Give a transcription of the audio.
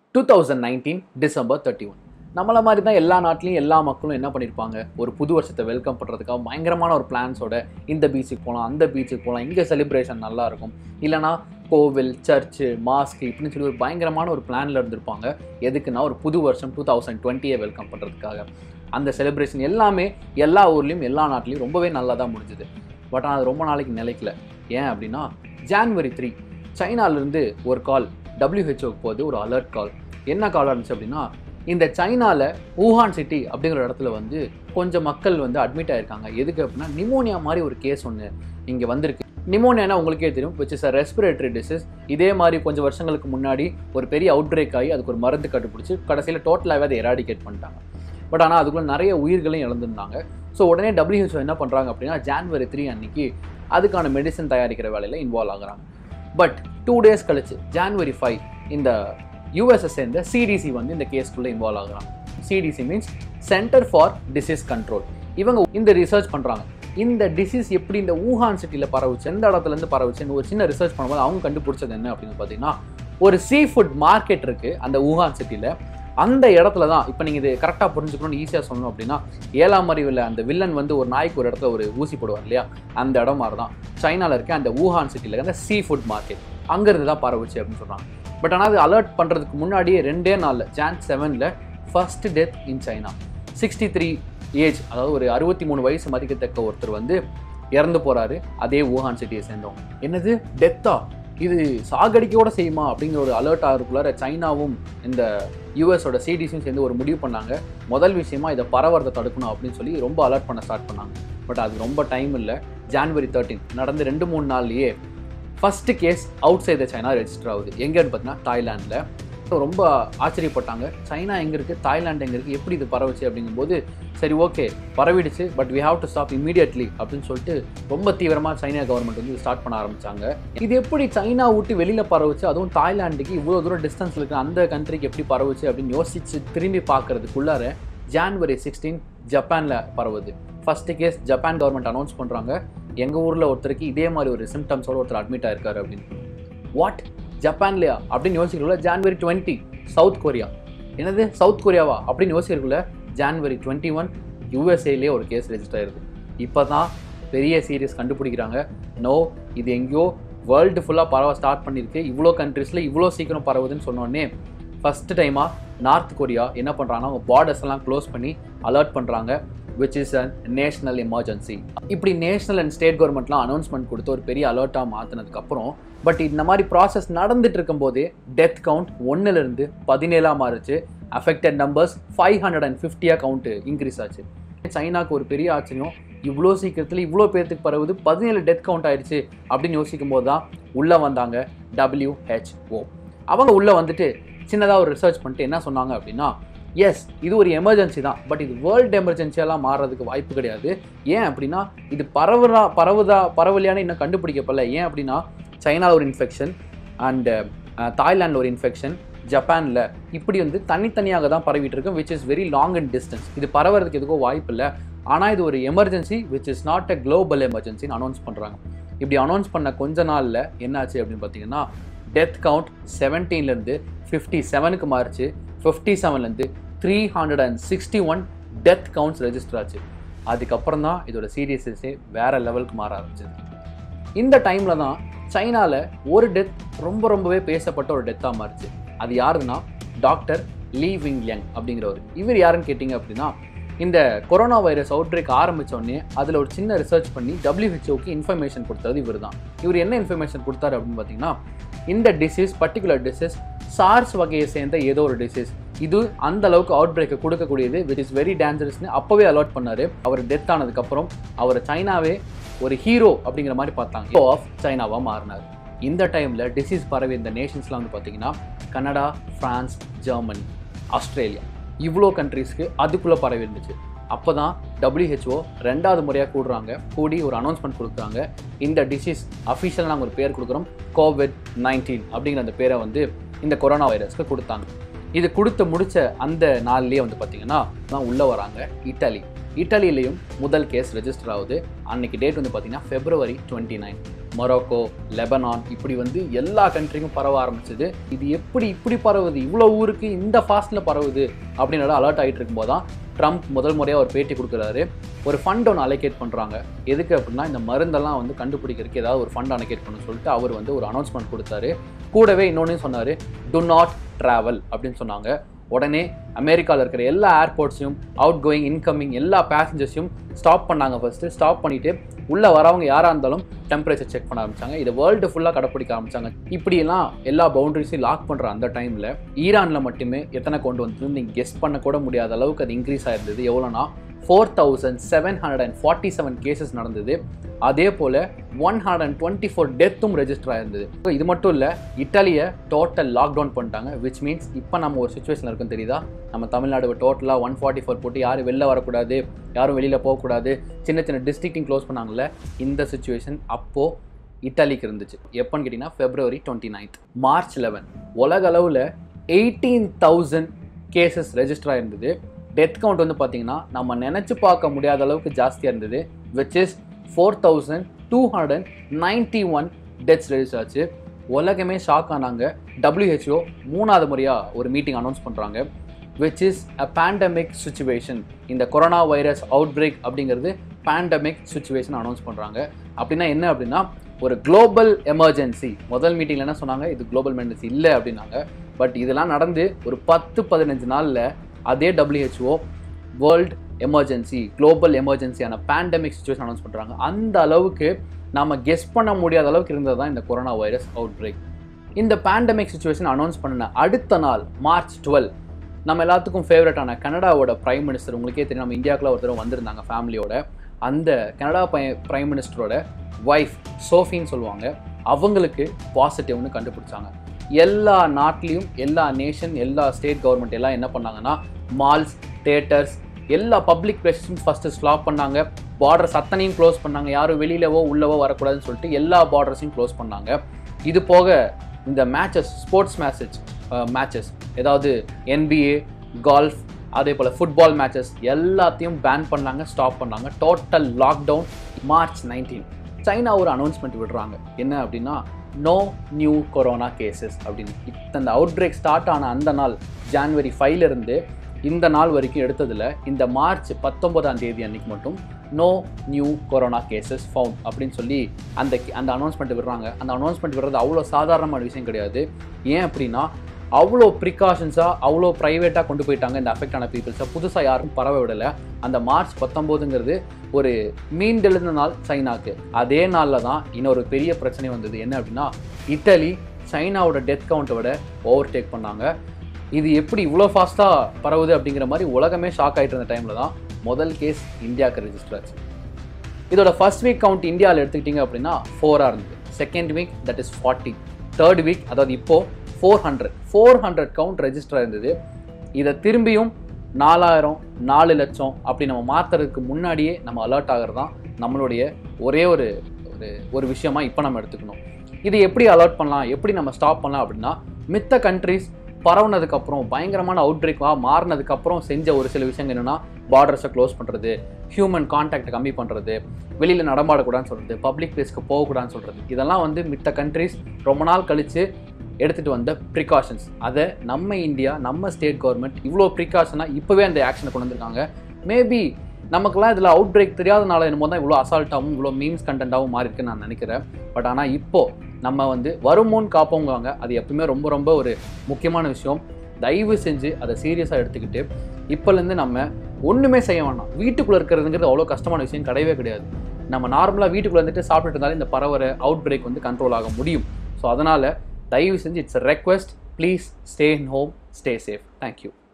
two thousand nineteen December thirty one நம்மள மாதிரி தான் எல்லா நாட்டிலையும் எல்லா மக்களும் என்ன பண்ணியிருப்பாங்க ஒரு புது வருஷத்தை வெல்கம் பண்ணுறதுக்காக பயங்கரமான ஒரு பிளான்ஸோட இந்த பீச்சுக்கு போகலாம் அந்த பீச்சுக்கு போகலாம் இங்கே செலிப்ரேஷன் நல்லா இருக்கும் இல்லைனா கோவில் சர்ச்சு மாஸ்க் இப்படின்னு சொல்லி ஒரு பயங்கரமான ஒரு பிளானில் இருந்திருப்பாங்க எதுக்குன்னா ஒரு புது வருஷம் டூ தௌசண்ட் டுவெண்ட்டியை வெல்கம் பண்ணுறதுக்காக அந்த செலிப்ரேஷன் எல்லாமே எல்லா ஊர்லேயும் எல்லா நாட்டிலையும் ரொம்பவே நல்லா தான் முடிஞ்சுது பட் ஆனால் அது ரொம்ப நாளைக்கு நிலைக்கல ஏன் அப்படின்னா ஜான்வரி த்ரீ சைனாலேருந்து ஒரு கால் டபிள்யூஹெச்ஓக்கு போது ஒரு அலர்ட் கால் என்ன காலாக இருந்துச்சு அப்படின்னா இந்த சைனாவில் ஊஹான் சிட்டி அப்படிங்கிற இடத்துல வந்து கொஞ்சம் மக்கள் வந்து அட்மிட் ஆயிருக்காங்க எதுக்கு அப்படின்னா நிமோனியா மாதிரி ஒரு கேஸ் ஒன்று இங்கே வந்திருக்கு நிமோனியானா உங்களுக்கே தெரியும் which is a respiratory disease இதே மாதிரி கொஞ்சம் வருஷங்களுக்கு முன்னாடி ஒரு பெரிய அவுட் பிரேக் ஆகி அதுக்கு ஒரு மருந்து கண்டுபிடிச்சி கடைசியில் டோட்டலாகவே அதை எராடிகேட் பண்ணிட்டாங்க பட் ஆனால் அதுக்குள்ள நிறைய உயிர்களையும் இழந்திருந்தாங்க ஸோ உடனே WHO என்ன பண்ணுறாங்க அப்படின்னா ஜான்வரி த்ரீ அன்னைக்கு அதுக்கான மெடிசன் தயாரிக்கிற வேலையில் இன்வால்வ் ஆகுறாங்க பட் டூ டேஸ் கழிச்சு ஜான்வரி ஃபைவ் இந்த யூஎஸ்எஸ் சேர்ந்த சிடிசி வந்து இந்த கேஸ்க்குள்ளே இன்வால்வ் ஆகுறாங்க CDC means center for disease control இவங்க இந்த ரிசர்ச் பண்ணுறாங்க இந்த டிசீஸ் எப்படி இந்த ஊஹான் சிட்டியில் பரவுச்சு எந்த இடத்துல இருந்து பரவுச்சுன்னு ஒரு சின்ன ரிசர்ச் பண்ணும்போது அவங்க கண்டுபிடிச்சது என்ன அப்படின்னு பார்த்தீங்கன்னா ஒரு சீ ஃபுட் மார்க்கெட் இருக்குது அந்த ஊஹான் சிட்டியில் அந்த இடத்துல தான் இப்போ நீங்கள் இது கரெக்டாக புரிஞ்சுக்கணும்னு ஈஸியாக சொல்லணும் அப்படின்னா ஏழாம் அறிவில் அந்த வில்லன் வந்து ஒரு நாய்க்கு ஒரு இடத்துல ஒரு ஊசி போடுவார் இல்லையா அந்த இடம் மாதிரி தான் சைனாவில் இருக்க அந்த ஊஹான் சிட்டியில் இருக்க அந்த சீ ஃபுட் மார்க்கெட் அங்கேருந்து தான் பரவுச்சு அப்படின்னு சொல்கிறாங்க பட் ஆனால் அது அலர்ட் பண்ணுறதுக்கு முன்னாடியே ரெண்டே நாளில் ஜான் செவனில் first death in China sixty three age அதாவது ஒரு அறுபத்தி மூணு வயசு மதிக்கத்தக்க ஒருத்தர் வந்து இறந்து போகிறாரு அதே ஊஹான் சிட்டியை சேர்ந்தவங்க என்னது டெத்தா இது சாகடிக்கோட செய்யுமா அப்படிங்கிற ஒரு அலர்ட் ஆகிறதுக்குள்ளார சைனாவும் இந்த யூஎஸோட சிடிசியும் சேர்ந்து ஒரு முடிவு பண்ணாங்க முதல் விஷயமா இதை பரவறதை தடுக்கணும் அப்படின்னு சொல்லி ரொம்ப அலர்ட் பண்ண ஸ்டார்ட் பண்ணாங்க பட் அது ரொம்ப டைம் இல்லை ஜான்வரி தேர்ட்டீன் நடந்து ரெண்டு மூணு நாள்லயே first case outside the China register ஆகுது எங்கன்னு பார்த்தீங்கன்னா தாய்லாண்டில் ரொம்ப ஆச்சரியப்பட்டாங்க சைனா எங்கே இருக்குது தாய்லாந்து எங்கே இருக்குது எப்படி இது பரவுச்சு அப்படிங்கும்போது சரி ஓகே பரவிடுச்சு but we have to stop immediately அப்படின்னு சொல்லிட்டு ரொம்ப தீவிரமாக சைனா கவர்மெண்ட் வந்து ஸ்டார்ட் பண்ண ஆரம்பிச்சாங்க இது எப்படி சைனா விட்டு வெளியில் பரவுச்சு அதுவும் தாய்லாந்துக்கு இவ்வளோ தூரம் டிஸ்டன்ஸில் இருக்கிற அந்த கண்ட்ரிக்கு எப்படி பரவுச்சு அப்படின்னு யோசிச்சு திரும்பி பார்க்கறதுக்குள்ளார ஜான்வரி சிக்ஸ்டீன் ஜப்பானில் பரவுது first case Japan government announce பண்ணுறாங்க எங்கள் ஊரில் ஒருத்தருக்கு இதே மாதிரி ஒரு சிம்டம்ஸோட ஒருத்தர் அட்மிட் ஆயிருக்காரு அப்படின்னு வாட் ஜப்பான்லையா அப்படின்னு யோசிக்கிறக்குள்ள ஜான்வரி டுவெண்ட்டி சவுத் கொரியா என்னது சவுத் கொரியாவா அப்படின்னு யோசிக்கிறக்குள்ள ஜான்வரி டுவெண்ட்டி ஒன் யூஎஸ்ஏலேயே ஒரு கேஸ் ரெஜிஸ்டர் ஆயிருது இப்போ தான் பெரிய சீரியஸ் கண்டுபிடிக்கிறாங்க நோ இது எங்கேயோ வேர்ல்டு ஃபுல்லாக பரவ ஸ்டார்ட் பண்ணியிருக்கு இவ்வளோ கண்ட்ரீஸில் இவ்வளோ சீக்கிரம் பரவுதுன்னு சொன்னோடனே ஃபஸ்ட்டு டைமாக நார்த் கொரியா என்ன பண்ணுறாங்கன்னா அவங்க பார்டர்ஸ் எல்லாம் க்ளோஸ் பண்ணி அலர்ட் பண்ணுறாங்க which is a national emergency இப்படி நேஷனல் அண்ட் ஸ்டேட் கவர்மெண்ட்லாம் அனௌன்ஸ்மெண்ட் கொடுத்து ஒரு பெரிய அலர்ட்டாக மாற்றினதுக்கப்புறம் பட் இந்த மாதிரி ப்ராசஸ் நடந்துட்டு இருக்கும்போதே டெத் கவுண்ட் ஒன்றுலேருந்து பதினேழாக மாறுச்சு affected numbers five hundred and ஃபிஃப்டியாக கவுண்ட் இன்க்ரீஸ் ஆச்சு சைனாக்கு ஒரு பெரிய ஆச்சரியம் இவ்வளோ சீக்கிரத்தில் இவ்வளோ பேர்த்துக்கு பரவுது பதினேழு டெத் கவுண்ட் ஆயிடுச்சு அப்படின்னு யோசிக்கும் போது தான் உள்ளே வந்தாங்க WHO அவங்க உள்ளே வந்துட்டு சின்னதாக ஒரு ரிசர்ச் பண்ணிட்டு என்ன சொன்னாங்க அப்படின்னா எஸ் இது ஒரு எமர்ஜென்சி தான் பட் இது வேர்ல்டு எமர்ஜென்சியெல்லாம் மாறுறதுக்கு வாய்ப்பு கிடையாது ஏன் அப்படின்னா இது பரவுறா பரவுதா பரவலியான இன்னும் கண்டுபிடிக்கப்படல ஏன் அப்படின்னா சைனாவில் ஒரு இன்ஃபெக்ஷன் அண்டு தாய்லாண்டில் ஒரு இன்ஃபெக்ஷன் ஜப்பானில் இப்படி வந்து தனித்தனியாக தான் பரவிட்டு இருக்கு which is very long and distance இது பரவறதுக்கு எதுக்கோ வாய்ப்பு இல்லை ஆனால் இது ஒரு emergency which is not a global எமர்ஜென்சின்னு அனௌன்ஸ் பண்ணுறாங்க இப்படி அனௌன்ஸ் பண்ண கொஞ்ச நாளில் என்னாச்சு அப்படின்னு பார்த்தீங்கன்னா டெத் கவுண்ட் செவன்டீன்லேருந்து ஃபிஃப்டி செவனுக்கு மாறிச்சு ஃபிஃப்டி செவன்லேருந்து three hundred and sixty one death counts register ஆச்சு அதுக்கப்புறம் தான் இதோட சீரியஸஸே வேற லெவலுக்கு மாற ஆரம்பிச்சது இந்த டைமில் தான் சைனாவில் ஒரு டெத் ரொம்ப ரொம்பவே பேசப்பட்ட ஒரு டெத்தாக மாறுச்சு அது யாருன்னா டாக்டர் லீ விங் யங் அப்படிங்கிறவர் இவர் யாருன்னு கேட்டிங்க அப்படின்னா இந்த கொரோனா வைரஸ் அவுட் பிரேக் ஆரம்பித்தோடனே அதில் ஒரு சின்ன ரிசர்ச் பண்ணி டபிள்யூஹெச்ஓக்கு இன்ஃபர்மேஷன் கொடுத்தது இவர் தான் இவர் என்ன இன்ஃபர்மேஷன் கொடுத்தாரு அப்படின்னு பார்த்தீங்கன்னா இந்த டிசீஸ் பர்டிகுலர் டிசீஸ் சார்ஸ் வகையை சேர்ந்த ஏதோ ஒரு டிசீஸ் இது அந்த அளவுக்கு அவுட் பிரேக்கை கொடுக்கக்கூடியது விச் இஸ் வெரி டேஞ்சரஸ்னு அப்போவே அலர்ட் பண்ணாரு அவர் டெத் ஆனதுக்கப்புறம் அவர் சைனாவே ஒரு ஹீரோ அப்படிங்கிற மாதிரி பார்த்தாங்க ஹீரோ ஆஃப் சைனாவாக மாறினார் இந்த டைமில் டிசீஸ் பரவி இந்த நேஷன்ஸ்லாம் வந்து பார்த்தீங்கன்னா கனடா ஃப்ரான்ஸ் ஜெர்மனி ஆஸ்திரேலியா இவ்வளோ கண்ட்ரீஸ்க்கு அதுக்குள்ளே பரவி இருந்துச்சு அப்போ தான் WHO ரெண்டாவது முறையாக கூடுறாங்க கூடி ஒரு அனௌன்ஸ்மெண்ட் கொடுக்குறாங்க இந்த டிசீஸ் அஃபிஷியலாக நாங்கள் ஒரு பேர் கொடுக்குறோம் கோவிட் நைன்டீன் அப்படிங்கிற அந்த பேரை வந்து இந்த கொரோனா வைரஸ்க்கு கொடுத்தாங்க இது கொடுத்து முடிச்ச அந்த நாள்லயே வந்து பார்த்தீங்கன்னா தான் உள்ளே வராங்க இட்டாலி இட்டாலியிலையும் முதல் கேஸ் ரெஜிஸ்டர் ஆகுது அன்னைக்கு டேட் வந்து பார்த்தீங்கன்னா February twenty nine Morocco Lebanon இப்படி வந்து எல்லா கண்ட்ரிக்கும் பரவ ஆரம்பிச்சது இது எப்படி இப்படி பரவுது இவ்வளோ ஊருக்கு இந்த ஃபாஸ்ட்டில் பரவுது அப்படின்னு அலர்ட் ஆகிட்டு இருக்கும்போது தான் ட்ரம்ப் முதல் முறையாக ஒரு பேட்டி கொடுக்குறாரு ஒரு ஃபண்ட் ஒன்று அலோகேட் பண்ணுறாங்க எதுக்கு அப்படின்னா இந்த மருந்தெல்லாம் வந்து கண்டுபிடிக்கிறதுக்கு ஏதாவது ஒரு ஃபண்ட் அலோகேட் பண்ண சொல்லிட்டு அவர் வந்து ஒரு அனௌன்ஸ்மெண்ட் கொடுத்தாரு கூடவே இன்னொன்று சொன்னார் டு நாட் ட்ராவல் அப்படின்னு சொன்னாங்க உடனே அமெரிக்காவில் இருக்கிற எல்லா ஏர்போர்ட்ஸையும் அவுட் கோயிங் இன்கமிங் எல்லா பேசஞ்சர்ஸையும் ஸ்டாப் பண்ணாங்க ஃபஸ்ட்டு ஸ்டாப் பண்ணிவிட்டு உள்ளே வரவங்க யாராக இருந்தாலும் டெம்பரேச்சர் செக் பண்ண ஆரம்பிச்சாங்க இதை வேர்ல்டு ஃபுல்லாக கடைப்பிடிக்க ஆரம்பிச்சாங்க இப்படியெல்லாம் எல்லா பவுண்டரிஸையும் லாக் பண்ணுற அந்த டைமில் ஈரானில் மட்டுமே எத்தனை கொண்டு வந்து நீங்கள் கெஸ் பண்ண கூட முடியாத அளவுக்கு அது இன்க்ரீஸ் ஆயிருந்தது எவ்வளோனா four thousand seven hundred and forty seven cases நடந்தது அதே போல் one hundred and twenty four டெத்தும் ரெஜிஸ்டர் ஆயிருந்தது So, இது மட்டும் இல்லை இட்டாலியை டோட்டல் லாக்டவுன் பண்ணிட்டாங்க விச் மீன்ஸ் இப்போ நம்ம ஒரு சுச்சுவேஷன் இருக்குன்னு தெரியுதா நம்ம தமிழ்நாடு டோட்டலாக ஒன் ஃபார்ட்டி ஃபோர் போட்டு யாரும் வெளில வரக்கூடாது யாரும் வெளியில் போகக்கூடாது சின்ன சின்ன டிஸ்ட்ரிக்டையும் க்ளோஸ் பண்ணாங்கல்ல இந்த சுச்சுவேஷன் அப்போது இட்டாலிக்கு இருந்துச்சு எப்போன்னு கேட்டிங்கன்னா February twenty ninth March eleven உலக அளவில் எயிட்டீன் தௌசண்ட் கேசஸ் ரெஜிஸ்டர் ஆயிருந்தது டெத் கவுண்ட் வந்து பார்த்தீங்கன்னா நம்ம நினச்சி பார்க்க முடியாத அளவுக்கு ஜாஸ்தியாக இருந்தது which is four thousand two hundred ninety one deaths register ஆச்சு உலகமே ஷாக் ஆனாங்க WHO மூணாவது முறையாக ஒரு மீட்டிங் அனௌன்ஸ் பண்ணுறாங்க which is a pandemic situation இந்த கொரோனா வைரஸ் அவுட் பிரேக் அப்படிங்கிறது பேண்டமிக் சுச்சுவேஷன் அனௌன்ஸ் பண்ணுறாங்க அப்படின்னா என்ன அப்படின்னா ஒரு குளோபல் எமர்ஜென்சி முதல் மீட்டிங்கில் என்ன சொன்னாங்க இது குளோபல் எமர்ஜென்சி இல்லை அப்படின்னாங்க பட் இதெல்லாம் நடந்து ஒரு பத்து பதினஞ்சு நாளில் அதே WHO வேர்ல்ட் எமர்ஜென்சி குளோபல் எமர்ஜென்சியான பேண்டமிக் சுச்சுவேஷன் அனௌன்ஸ் பண்ணுறாங்க அந்த அளவுக்கு நாம கெஸ் பண்ண முடியாத அளவுக்கு இருந்தது தான் இந்த கொரோனா வைரஸ் அவுட் பிரேக் இந்த பேண்டமிக் சுச்சுவேஷன் அனௌன்ஸ் பண்ணின அடுத்த நாள் மார்ச் டுவெல் நம்ம எல்லாத்துக்கும் ஃபேவரட்டான கனடாவோட பிரைம் மினிஸ்டர் உங்களுக்கே தெரியும் நம்ம இந்தியாவுக்குள்ள ஒருத்தர் வந்திருந்தாங்க ஃபேமிலியோட அந்த கனடா பிரைம் மினிஸ்டரோட ஒய்ஃப் சோஃபின்னு சொல்லுவாங்க அவங்களுக்கு பாசிட்டிவ்னு கண்டுபிடிச்சாங்க எல்லா நாட்டிலையும் எல்லா நேஷன் எல்லா ஸ்டேட் கவர்மெண்ட் எல்லாம் என்ன பண்ணாங்கன்னா மால்ஸ் தேட்டர்ஸ் எல்லா பப்ளிக் பிளேஸஸும் ஃபஸ்ட்டு ஸ்லாப் பண்ணாங்க பார்டர்ஸ் அத்தனையும் க்ளோஸ் பண்ணாங்க யாரும் வெளியிலவோ உள்ளவோ வரக்கூடாதுன்னு சொல்லிட்டு எல்லா பார்டர்ஸையும் க்ளோஸ் பண்ணாங்க இது போக இந்த மேட்சஸ் ஸ்போர்ட்ஸ் மேட்சஸ் மேட்சஸ் ஏதாவது என்பிஏ கால்ஃப் அதே போல் ஃபுட்பால் மேட்சஸ் எல்லாத்தையும் பேன் பண்ணாங்க ஸ்டாப் பண்ணாங்க total lockdown March nineteen China ஒரு அனௌன்ஸ்மெண்ட் விடுறாங்க என்ன அப்படின்னா நோ நியூ கொரோனா கேசஸ் அப்படின்னு இப்போ அந்த அவுட் பிரேக் ஸ்டார்ட் ஆன அந்த நாள் ஜான்வரி ஃபைவ்ல இருந்து இந்த நாள் வரைக்கும் எடுத்ததில் இந்த மார்ச் பத்தொன்பதாம் தேதி அன்னைக்கு மட்டும் no new corona cases found அப்படின்னு சொல்லி அந்த அந்த அனௌன்ஸ்மெண்ட் விடுறாங்க அந்த அனௌன்ஸ்மெண்ட் விடுறது அவ்வளோ சாதாரணமான விஷயம் கிடையாது ஏன் அப்படின்னா அவ்வளோ ப்ரிகாஷன்ஸாக அவ்வளோ ப்ரைவேட்டாக கொண்டு போயிட்டாங்க இந்த அஃபெக்ட் ஆன பீப்புள்ஸை புதுசாக யாரும் பரவ விடலை அந்த மார்ச் பத்தொம்போதுங்கிறது ஒரு மீண்டெழுந்த நாள் சைனாக்கு அதே நாளில் தான் இன்னொரு பெரிய பிரச்சனை வந்தது என்ன அப்படின்னா இட்டலி சைனாவோட டெத் கவுண்ட்டை விட ஓவர் டேக் பண்ணாங்க இது எப்படி இவ்வளோ ஃபாஸ்ட்டாக பரவுது அப்படிங்கிற மாதிரி உலகமே ஷாக் ஆகிட்டு இருந்த டைமில் தான் முதல் கேஸ் இந்தியாவுக்கு ரெஜிஸ்டர் ஆச்சு இதோட ஃபர்ஸ்ட் வீக் கவுண்ட் இந்தியாவில் எடுத்துக்கிட்டிங்க அப்படின்னா ஃபோராக இருந்தது second week that is forty third week அதாவது இப்போது four hundred four hundred count register இருந்தது இதை திரும்பியும் நாலாயிரம் நாலு லட்சம் அப்படி நம்ம மாற்றுறதுக்கு முன்னாடியே நம்ம அலர்ட் ஆகிறது தான் நம்மளுடைய ஒரே ஒரு ஒரு ஒரு விஷயமா இப்போ நம்ம எடுத்துக்கணும் இது எப்படி அலர்ட் பண்ணலாம் எப்படி நம்ம ஸ்டாப் பண்ணலாம் அப்படின்னா மித்த கண்ட்ரிஸ் பரவுனதுக்கப்புறம் பயங்கரமான அவுட் பிரேக்காக மாறினதுக்கப்புறம் செஞ்ச ஒரு சில விஷயங்கள் என்னென்னா பார்டர்ஸை க்ளோஸ் பண்ணுறது ஹியூமன் கான்டாக்டை கம்மி பண்ணுறது வெளியில் நடமாடக்கூடாதுன்னு சொல்கிறது பப்ளிக் பிளேஸ்க்கு போகக்கூடாதுன்னு சொல்கிறது இதெல்லாம் வந்து மித்த கண்ட்ரிஸ் ரொம்ப நாள் கழித்து எடுத்துகிட்டு வந்த ப்ரிகாஷன்ஸ் அதை நம்ம இந்தியா நம்ம ஸ்டேட் கவர்மெண்ட் இவ்வளோ ப்ரிகாஷனாக இப்போவே அந்த ஆக்ஷனை கொண்டு வந்திருக்காங்க மேபி நமக்குலாம் இதில் அவுட் பிரேக் தெரியாதனால என்னமோ தான் இவ்வளோ அசால்ட்டாகவும் இவ்வளோ மீம்ஸ் கண்டென்ட்டாகவும் மாறி இருக்குன்னு நான் நினைக்கிறேன் பட் ஆனால் இப்போது நம்ம வந்து வருமோன்னு காப்போங்குவாங்க அது எப்பவுமே ரொம்ப ரொம்ப ஒரு முக்கியமான விஷயம் தயவு செஞ்சு அதை சீரியஸாக எடுத்துக்கிட்டு இப்போலேருந்து நம்ம ஒன்றுமே செய்ய வேண்டாம் வீட்டுக்குள்ளே இருக்கிறதுங்கிறது அவ்வளோ கஷ்டமான விஷயம் கிடையவே கிடையாது நம்ம நார்மலாக வீட்டுக்குள்ளே வந்துட்டு சாப்பிட்டுட்டு இருந்தாலும் இந்த பரவற அவுட் பிரேக் வந்து கண்ட்ரோல் ஆக முடியும் ஸோ அதனால் தயவு செஞ்சு it's request please stay in home stay safe thank you